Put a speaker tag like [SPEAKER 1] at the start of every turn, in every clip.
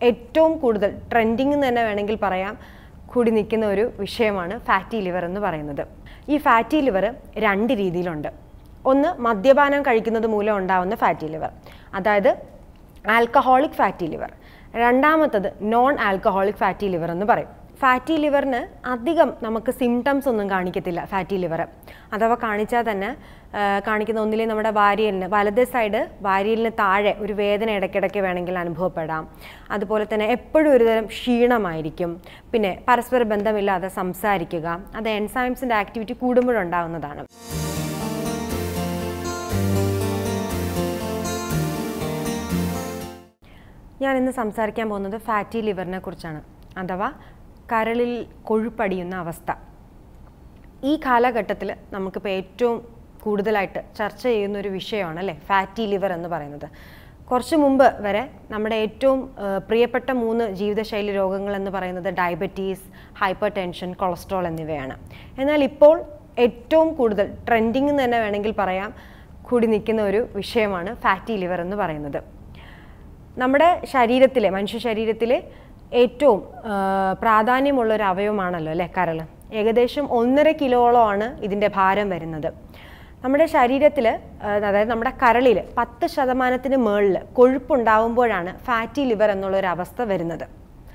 [SPEAKER 1] ഏറ്റവും കൂടുതൽ ട്രെൻഡിങ് എന്ന് തന്നെ വേണമെങ്കിൽ പറയാം കൂടി നിൽക്കുന്ന ഒരു വിഷയമാണ് ഫാറ്റി ലിവർ എന്ന് പറയുന്നത് ഈ ഫാറ്റി ലിവർ രണ്ട് രീതിയിലുണ്ട് ഒന്ന് മദ്യപാനം കഴിക്കുന്നത് മൂലം ഉണ്ടാവുന്ന ഫാറ്റി ലിവർ അതായത് ആൽക്കഹോളിക് ഫാറ്റി ലിവർ രണ്ടാമത്തത് നോൺ ആൽക്കഹോളിക് ഫാറ്റി ലിവർ എന്ന് പറയും ഫാറ്റി ലിവറിന് അധികം നമുക്ക് സിംറ്റംസ് ഒന്നും കാണിക്കത്തില്ല ഫാറ്റി ലിവർ അഥവാ കാണിച്ചാൽ തന്നെ ആ, കാണിക്കുന്ന ഒന്നിലെ നമ്മുടെ വാരിയലിന് വലത് സൈഡ് വാരിയലിന് താഴെ ഒരു വേദന ഇടയ്ക്കിടയ്ക്ക് വേണമെങ്കിൽ അനുഭവപ്പെടാം അതുപോലെ തന്നെ എപ്പോഴും ഒരുതരം ക്ഷീണമായിരിക്കും പിന്നെ പരസ്പര ബന്ധമില്ലാതെ സംസാരിക്കുക അത് എൻസൈംസിൻ്റെ ആക്ടിവിറ്റി കൂടുമ്പോഴുണ്ടാവുന്നതാണ് ഞാൻ ഇന്ന് സംസാരിക്കാൻ പോകുന്നത് ഫാറ്റി ലിവറിനെ കുറിച്ചാണ് അഥവാ കരളിൽ കൊഴുപ്പടിയുന്ന അവസ്ഥ ഈ കാലഘട്ടത്തിൽ നമുക്കിപ്പോൾ ഏറ്റവും കൂടുതലായിട്ട് ചർച്ച ചെയ്യുന്ന ഒരു വിഷയമാണ് അല്ലേ ഫാറ്റി ലിവർ എന്ന് പറയുന്നത് കുറച്ച് മുമ്പ് വരെ നമ്മുടെ ഏറ്റവും ആ, പ്രിയപ്പെട്ട മൂന്ന് ജീവിതശൈലി രോഗങ്ങൾ എന്ന് പറയുന്നത് ഡയബറ്റീസ് ഹൈപ്പർ ടെൻഷൻ കൊളസ്ട്രോൾ എന്നിവയാണ് എന്നാൽ ഇപ്പോൾ ഏറ്റവും കൂടുതൽ ട്രെൻഡിങ് എന്ന് തന്നെ വേണമെങ്കിൽ പറയാം കൂടി നിൽക്കുന്ന ഒരു വിഷയമാണ് ഫാറ്റി ലിവർ എന്ന് പറയുന്നത് നമ്മുടെ ശരീരത്തിലെ മനുഷ്യ ശരീരത്തിലെ ഏറ്റവും ആ, പ്രാധാന്യമുള്ള ഒരു അവയവമാണല്ലോ അല്ലേ കരൾ ഏകദേശം ഒന്നര കിലോളമാണ് ഇതിൻ്റെ ഭാരം വരുന്നത് നമ്മുടെ ശരീരത്തിൽ അതായത് നമ്മുടെ കരളിൽ പത്ത് ശതമാനത്തിന് മുകളിൽ കൊഴുപ്പുണ്ടാവുമ്പോഴാണ് ഫാറ്റി ലിവർ എന്നുള്ളൊരു അവസ്ഥ വരുന്നത്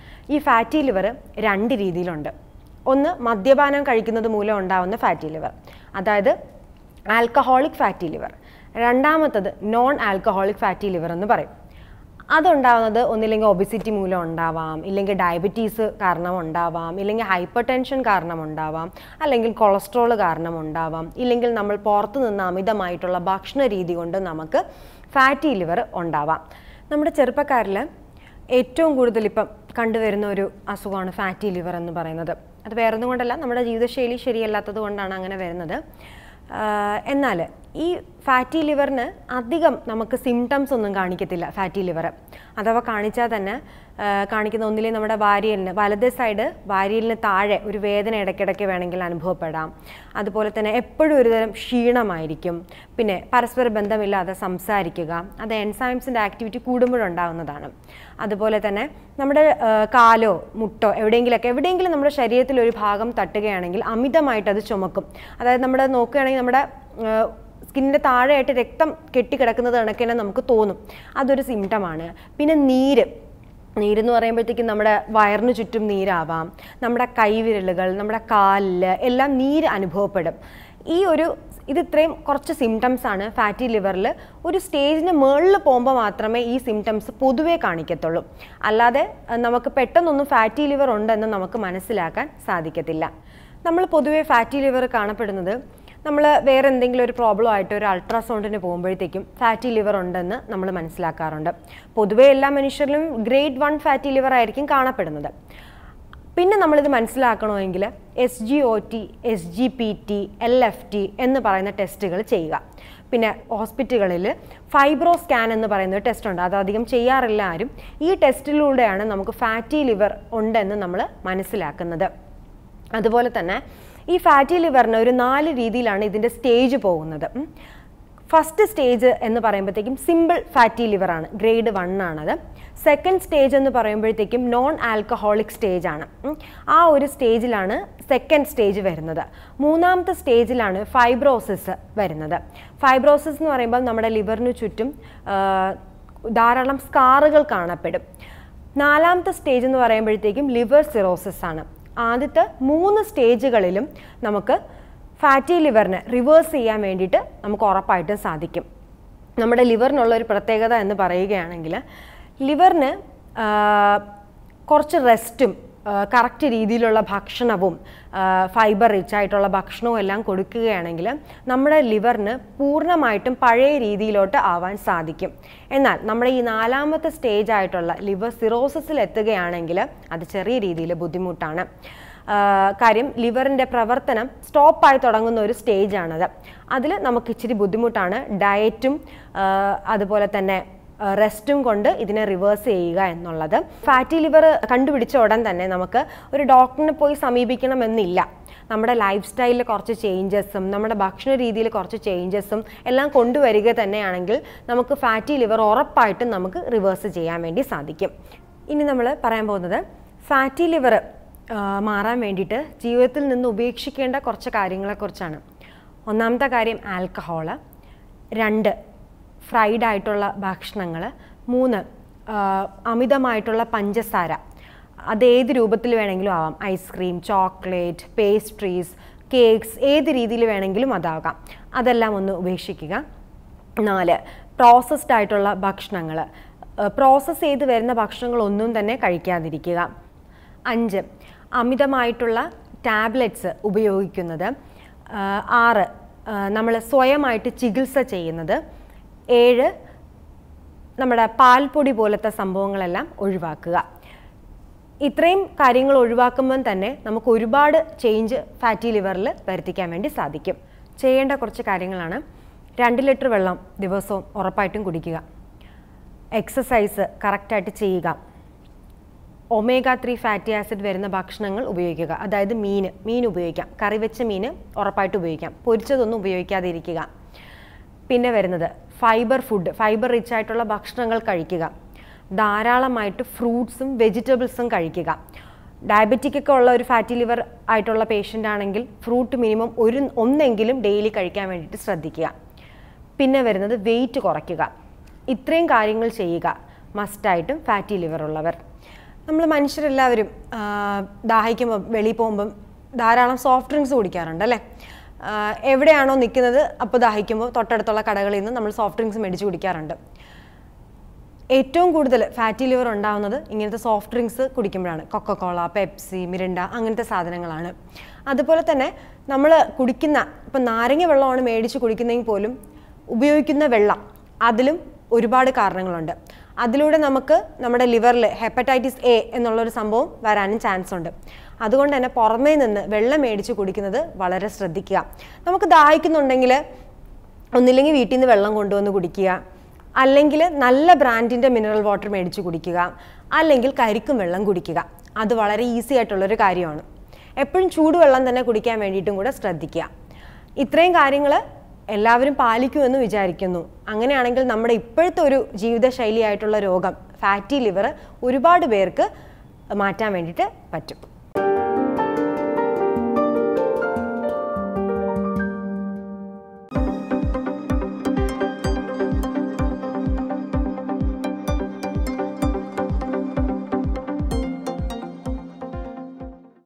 [SPEAKER 1] ഈ ഫാറ്റി ലിവർ രണ്ട് രീതിയിലുണ്ട് ഒന്ന് മദ്യപാനം കഴിക്കുന്നത് മൂലം ഉണ്ടാവുന്ന ഫാറ്റി ലിവർ അതായത് ആൽക്കഹോളിക് ഫാറ്റി ലിവർ രണ്ടാമത്തത് നോൺ ആൽക്കഹോളിക് ഫാറ്റി ലിവർ എന്ന് പറയും അതുണ്ടാവുന്നത് ഒന്നില്ലെങ്കിൽ ഒബിസിറ്റി മൂലം ഉണ്ടാവാം ഇല്ലെങ്കിൽ ഡയബറ്റീസ് കാരണം ഉണ്ടാവാം ഇല്ലെങ്കിൽ ഹൈപ്പർ ടെൻഷൻ കാരണം ഉണ്ടാവാം അല്ലെങ്കിൽ കൊളസ്ട്രോൾ കാരണം ഉണ്ടാവാം ഇല്ലെങ്കിൽ നമ്മൾ പുറത്തു നിന്ന് അമിതമായിട്ടുള്ള ഭക്ഷണ രീതി കൊണ്ട് നമുക്ക് ഫാറ്റി ലിവർ ഉണ്ടാവാം നമ്മുടെ ചെറുപ്പക്കാരിൽ ഏറ്റവും കൂടുതൽ ഇപ്പം കണ്ടുവരുന്ന ഒരു അസുഖമാണ് ഫാറ്റി ലിവർ എന്ന് പറയുന്നത് അത് വേറൊന്നും കൊണ്ടല്ല നമ്മുടെ ജീവിതശൈലി ശരിയല്ലാത്തത് കൊണ്ടാണ് അങ്ങനെ വരുന്നത് ആഹ് എന്നാൽ ഈ ഫാറ്റി ലിവറിന് അധികം നമുക്ക് സിംറ്റംസ് ഒന്നും കാണിക്കത്തില്ല ഫാറ്റി ലിവർ അഥവാ കാണിച്ചാൽ തന്നെ ആഹ് കാണിക്കുന്ന ഒന്നിലെ നമ്മുടെ വാരിയലിന് വലത് സൈഡ് വാരിയലിന് താഴെ ഒരു വേദന ഇടയ്ക്കിടയ്ക്ക് വേണമെങ്കിൽ അനുഭവപ്പെടാം അതുപോലെ തന്നെ എപ്പോഴും ഒരുതരം ക്ഷീണമായിരിക്കും പിന്നെ പരസ്പര ബന്ധമില്ലാതെ സംസാരിക്കുക അത് എൻസൈംസിൻ്റെ ആക്ടിവിറ്റി കൂടുമ്പോഴുണ്ടാവുന്നതാണ് അതുപോലെ തന്നെ നമ്മുടെ ആ, കാലോ മുട്ടോ എവിടെയെങ്കിലുമൊക്കെ എവിടെയെങ്കിലും നമ്മുടെ ശരീരത്തിൽ ഒരു ഭാഗം തട്ടുകയാണെങ്കിൽ അമിതമായിട്ട് അത് ചുമക്കും അതായത് നമ്മുടെ നോക്കുകയാണെങ്കിൽ നമ്മുടെ സ്കിന്നിൻ്റെ താഴെയായിട്ട് രക്തം കെട്ടിക്കിടക്കുന്നത് കണക്ക് തന്നെ നമുക്ക് തോന്നും അതൊരു സിംറ്റമാണ് പിന്നെ നീര് നീരെന്ന് പറയുമ്പോഴത്തേക്കും നമ്മുടെ വയറിന് ചുറ്റും നീരാവാം നമ്മുടെ കൈവിരലുകൾ നമ്മുടെ കാലില് എല്ലാം നീര് അനുഭവപ്പെടും ഈ ഒരു ഇത് ഇത്രയും കുറച്ച് സിംറ്റംസ് ആണ് ഫാറ്റി ലിവറിൽ ഒരു സ്റ്റേജിന് മുകളിൽ പോകുമ്പോൾ മാത്രമേ ഈ സിംറ്റംസ് പൊതുവേ കാണിക്കത്തുള്ളൂ അല്ലാതെ അഹ് നമുക്ക് പെട്ടെന്നൊന്നും ഫാറ്റി ലിവർ ഉണ്ടെന്ന് നമുക്ക് മനസ്സിലാക്കാൻ സാധിക്കത്തില്ല നമ്മൾ പൊതുവേ ഫാറ്റി ലിവർ കാണപ്പെടുന്നത് നമ്മൾ വേറെ എന്തെങ്കിലും ഒരു പ്രോബ്ലം ആയിട്ട് ഒരു അൾട്രാസൗണ്ടിന് പോകുമ്പോഴത്തേക്കും ഫാറ്റി ലിവർ ഉണ്ടെന്ന് നമ്മൾ മനസ്സിലാക്കാറുണ്ട് പൊതുവേ എല്ലാ മനുഷ്യരിലും ഗ്രേഡ് വൺ ഫാറ്റി ലിവർ ആയിരിക്കും കാണപ്പെടുന്നത് പിന്നെ നമ്മളിത് മനസ്സിലാക്കണമെങ്കിൽ S G O T S G P T L F T എന്ന് പറയുന്ന ടെസ്റ്റുകൾ ചെയ്യുക പിന്നെ ഹോസ്പിറ്റലുകളിൽ ഫൈബ്രോ സ്കാൻ എന്ന് പറയുന്ന ഒരു ടെസ്റ്റ് ഉണ്ട് അത് അധികം ചെയ്യാറില്ല ആരും ഈ ടെസ്റ്റിലൂടെയാണ് നമുക്ക് ഫാറ്റി ലിവർ ഉണ്ടെന്ന് നമ്മൾ മനസ്സിലാക്കുന്നത് അതുപോലെ തന്നെ ഈ ഫാറ്റി ലിവറിന് ഒരു നാല് രീതിയിലാണ് ഇതിൻ്റെ സ്റ്റേജ് പോകുന്നത് ഉം. ഫസ്റ്റ് സ്റ്റേജ് എന്ന് പറയുമ്പോഴത്തേക്കും സിമ്പിൾ ഫാറ്റി ലിവർ ആണ് ഗ്രേഡ് വൺ ആണത് സെക്കൻഡ് സ്റ്റേജ് എന്ന് പറയുമ്പോഴത്തേക്കും നോൺ ആൽക്കഹോളിക് സ്റ്റേജ് ആണ് ഉം. ആ ഒരു സ്റ്റേജിലാണ് സെക്കൻഡ് സ്റ്റേജ് വരുന്നത് മൂന്നാമത്തെ സ്റ്റേജിലാണ് ഫൈബ്രോസിസ് വരുന്നത് ഫൈബ്രോസിസ് എന്ന് പറയുമ്പോൾ നമ്മുടെ ലിവറിന് ചുറ്റും ആ, ധാരാളം സ്കാറുകൾ കാണപ്പെടും നാലാമത്തെ സ്റ്റേജ് എന്ന് പറയുമ്പോഴത്തേക്കും ലിവർ സിറോസിസ് ആണ് ആദ്യത്തെ മൂന്ന് സ്റ്റേജുകളിലും നമുക്ക് ഫാറ്റി ലിവറിനെ റിവേഴ്സ് ചെയ്യാൻ വേണ്ടിയിട്ട് നമുക്ക് ഉറപ്പായിട്ടും സാധിക്കും നമ്മുടെ ലിവറിനുള്ള ഒരു പ്രത്യേകത എന്ന് പറയുകയാണെങ്കിൽ ലിവറിന് ആ, കുറച്ച് റെസ്റ്റും കറക്റ്റ് രീതിയിലുള്ള ഭക്ഷണവും ഫൈബർ റിച്ച് ആയിട്ടുള്ള ഭക്ഷണവും എല്ലാം കൊടുക്കുകയാണെങ്കിൽ നമ്മുടെ ലിവറിന് പൂർണ്ണമായിട്ടും പഴയ രീതിയിലോട്ട് ആവാൻ സാധിക്കും എന്നാൽ നമ്മുടെ ഈ നാലാമത്തെ സ്റ്റേജ് ആയിട്ടുള്ള ലിവർ സിറോസിസിൽ എത്തുകയാണെങ്കിൽ അത് ചെറിയ രീതിയിൽ ബുദ്ധിമുട്ടാണ് ആ, കാര്യം ലിവറിൻ്റെ പ്രവർത്തനം സ്റ്റോപ്പായി തുടങ്ങുന്ന ഒരു സ്റ്റേജാണത് അതിൽ നമുക്ക് ഇച്ചിരി ബുദ്ധിമുട്ടാണ് ഡയറ്റും ആ, അതുപോലെ തന്നെ റെസ്റ്റും കൊണ്ട് ഇതിനെ റിവേഴ്സ് ചെയ്യുക എന്നുള്ളത് ഫാറ്റി ലിവർ കണ്ടുപിടിച്ച ഉടൻ തന്നെ നമുക്ക് ഒരു ഡോക്ടറിനെ പോയി സമീപിക്കണമെന്നില്ല നമ്മുടെ ലൈഫ് സ്റ്റൈലിൽ കുറച്ച് ചേഞ്ചസും നമ്മുടെ ഭക്ഷണ രീതിയിൽ കുറച്ച് ചേഞ്ചസും എല്ലാം കൊണ്ടുവരിക തന്നെയാണെങ്കിൽ നമുക്ക് ഫാറ്റി ലിവർ ഉറപ്പായിട്ടും നമുക്ക് റിവേഴ്സ് ചെയ്യാൻ വേണ്ടി സാധിക്കും ഇനി നമ്മൾ പറയാൻ പോകുന്നത് ഫാറ്റി ലിവർ മാറാൻ വേണ്ടിയിട്ട് ജീവിതത്തിൽ നിന്ന് ഉപേക്ഷിക്കേണ്ട കുറച്ച് കാര്യങ്ങളെക്കുറിച്ചാണ് ഒന്നാമത്തെ കാര്യം ആൽക്കഹോള് രണ്ട് ഫ്രൈഡ് ആയിട്ടുള്ള ഭക്ഷണങ്ങൾ മൂന്ന് ആ, അമിതമായിട്ടുള്ള പഞ്ചസാര അത് ഏത് രൂപത്തിൽ വേണമെങ്കിലും ആവാം ഐസ്ക്രീം ചോക്ലേറ്റ് പേസ്ട്രീസ് കേക്ക്സ് ഏത് രീതിയിൽ വേണമെങ്കിലും അതാകാം അതെല്ലാം ഒന്ന് ഉപേക്ഷിക്കുക നാല് പ്രോസസ്ഡ് ആയിട്ടുള്ള ഭക്ഷണങ്ങൾ പ്രോസസ്സ് ചെയ്ത് വരുന്ന ഭക്ഷണങ്ങളൊന്നും തന്നെ കഴിക്കാതിരിക്കുക അഞ്ച് അമിതമായിട്ടുള്ള ടാബ്ലറ്റ്സ് ഉപയോഗിക്കുന്നത് ആ, ആറ് നമ്മൾ സ്വയമായിട്ട് ചികിത്സ ചെയ്യുന്നത് ഏഴ് നമ്മുടെ പാൽപ്പൊടി പോലത്തെ സംഭവങ്ങളെല്ലാം ഒഴിവാക്കുക ഇത്രയും കാര്യങ്ങൾ ഒഴിവാക്കുമ്പം തന്നെ നമുക്ക് ഒരുപാട് ചേഞ്ച് ഫാറ്റി ലിവറിൽ വരുത്തിക്കാൻ വേണ്ടി സാധിക്കും ചെയ്യേണ്ട കുറച്ച് കാര്യങ്ങളാണ് രണ്ട് ലിറ്റർ വെള്ളം ദിവസവും ഉറപ്പായിട്ടും കുടിക്കുക എക്സസൈസ് കറക്റ്റായിട്ട് ചെയ്യുക ഒമേഗ ത്രീ ഫാറ്റി ആസിഡ് വരുന്ന ഭക്ഷണങ്ങൾ ഉപയോഗിക്കുക അതായത് മീൻ മീൻ ഉപയോഗിക്കാം കറി വെച്ച മീൻ ഉറപ്പായിട്ട് ഉപയോഗിക്കാം പൊരിച്ചതൊന്നും ഉപയോഗിക്കാതെ ഇരിക്കുക പിന്നെ വരുന്നത് ഫൈബർ ഫുഡ് ഫൈബർ റിച്ച് ആയിട്ടുള്ള ഭക്ഷണങ്ങൾ കഴിക്കുക ധാരാളമായിട്ട് ഫ്രൂട്ട്സും വെജിറ്റബിൾസും കഴിക്കുക ഡയബറ്റിക് ഒക്കെ ഉള്ള ഒരു ഫാറ്റി ലിവർ ആയിട്ടുള്ള പേഷ്യൻ്റ് ആണെങ്കിൽ ഫ്രൂട്ട് മിനിമം ഒരു ഒന്നെങ്കിലും ഡെയിലി കഴിക്കാൻ വേണ്ടിയിട്ട് ശ്രദ്ധിക്കുക പിന്നെ വരുന്നത് വെയിറ്റ് കുറയ്ക്കുക ഇത്രയും കാര്യങ്ങൾ ചെയ്യുക മസ്റ്റായിട്ടും ഫാറ്റി ലിവർ ഉള്ളവർ നമ്മൾ മനുഷ്യരെല്ലാവരും ആ, ദാഹിക്കുമ്പോൾ വെളിയിൽ പോകുമ്പം ധാരാളം സോഫ്റ്റ് ഡ്രിങ്ക്സ് കുടിക്കാറുണ്ട് അല്ലേ ആ, എവിടെയാണോ നിൽക്കുന്നത് അപ്പോൾ ദാഹിക്കുമ്പോൾ തൊട്ടടുത്തുള്ള കടകളിൽ നിന്ന് നമ്മൾ സോഫ്റ്റ് ഡ്രിങ്ക്സ് മേടിച്ച് കുടിക്കാറുണ്ട് ഏറ്റവും കൂടുതൽ ഫാറ്റി ലിവർ ഉണ്ടാവുന്നത് ഇങ്ങനത്തെ സോഫ്റ്റ് ഡ്രിങ്ക്സ് കുടിക്കുമ്പോഴാണ് കൊക്കക്കോള പെപ്സി മിരിണ്ട അങ്ങനത്തെ സാധനങ്ങളാണ് അതുപോലെ തന്നെ നമ്മൾ കുടിക്കുന്ന ഇപ്പം നാരങ്ങ വെള്ളമാണ് മേടിച്ച് കുടിക്കുന്നതെങ്കിൽ പോലും ഉപയോഗിക്കുന്ന വെള്ളം അതിലും ഒരുപാട് കാരണങ്ങളുണ്ട് അതിലൂടെ നമുക്ക് നമ്മുടെ ലിവറിൽ ഹെപ്പറ്റൈറ്റിസ് എ എന്നുള്ളൊരു സംഭവം വരാനും ചാൻസ് ഉണ്ട് അതുകൊണ്ട് തന്നെ പുറമേ നിന്ന് വെള്ളം മേടിച്ച് കുടിക്കുന്നത് വളരെ ശ്രദ്ധിക്കുക നമുക്ക് ദാഹിക്കുന്നുണ്ടെങ്കിൽ ഒന്നില്ലെങ്കിൽ വീട്ടിൽ നിന്ന് വെള്ളം കൊണ്ടുവന്ന് കുടിക്കുക അല്ലെങ്കിൽ നല്ല ബ്രാൻഡിൻ്റെ മിനറൽ വാട്ടർ മേടിച്ച് കുടിക്കുക അല്ലെങ്കിൽ കരിക്കും വെള്ളം കുടിക്കുക അത് വളരെ ഈസി ആയിട്ടുള്ളൊരു കാര്യമാണ് എപ്പോഴും ചൂടുവെള്ളം തന്നെ കുടിക്കാൻ വേണ്ടിയിട്ടും കൂടെ ശ്രദ്ധിക്കുക ഇത്രയും കാര്യങ്ങൾ എല്ലാവരും പാലിക്കുമെന്ന് വിചാരിക്കുന്നു അങ്ങനെയാണെങ്കിൽ നമ്മുടെ ഇപ്പോഴത്തെ ഒരു ജീവിതശൈലിയായിട്ടുള്ള രോഗം ഫാറ്റി ലിവർ ഒരുപാട് പേർക്ക് മാറ്റാൻ വേണ്ടിയിട്ട് പറ്റും